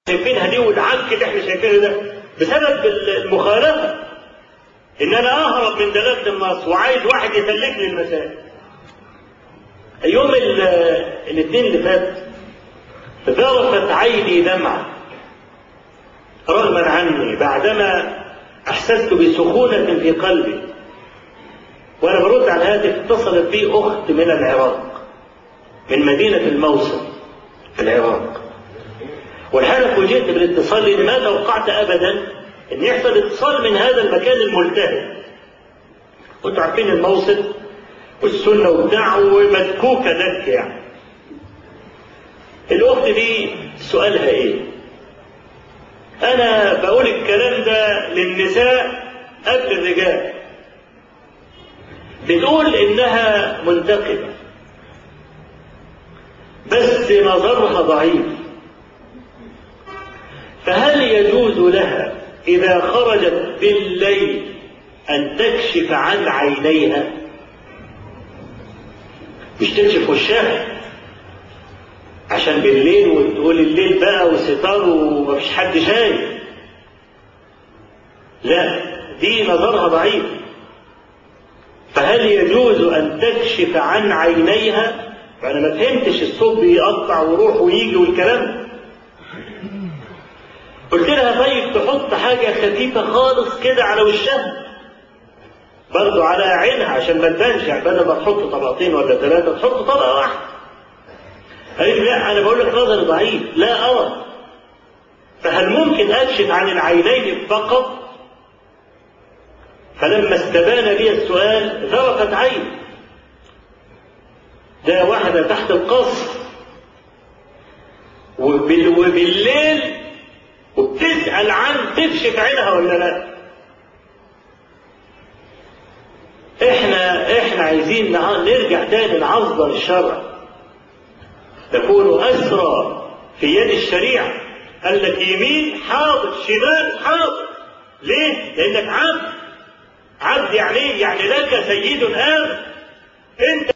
شايفينها دي والعك اللي احنا شايفينه ده بسبب المخالفه ان انا اهرب من دلاله النص وعايز واحد يسلكني المسائل يوم الاثنين اللي فات ذرفت عيني دمعه رغما عني بعدما احسست بسخونه في قلبي وانا برد على الهاتف اتصلت بي اخت من العراق من مدينه الموصل في العراق والحقيقه فوجئت بالاتصال لان ما توقعت ابدا ان يحصل اتصال من هذا المكان الملتهب كنتوا عارفين الموصل والسنه وبتاع ومدكوكه دك يعني الاخت دي سؤالها ايه انا بقول الكلام ده للنساء قبل الرجال بتقول انها منتقبه بس نظرها ضعيف فهل يجوز لها إذا خرجت بالليل أن تكشف عن عينيها مش تكشف وشها عشان بالليل وتقول الليل بقى وستار ومفيش حد شايف لا دي نظرها ضعيف فهل يجوز أن تكشف عن عينيها فأنا ما فهمتش الصوت بيقطع ويروح ويجي والكلام قلت لها طيب تحط حاجة خفيفة خالص كده على وشها برضو على عينها عشان ما تبانش يعني بدل ما تحط طبقتين ولا ثلاثة تحط طبقة واحدة قالت لا أنا بقول لك نظري ضعيف لا أرى فهل ممكن أكشف عن العينين فقط فلما استبان لي السؤال ذرفت عين ده واحدة تحت القصر وبالليل وبتسأل عن تكشف عينها ولا لا احنا احنا عايزين نرجع تاني نعظم الشرع تكون اسرى في يد الشريعه قال لك يمين حاضر شمال حاضر ليه؟ لانك عبد عبد يعني ايه؟ يعني لك سيد امن انت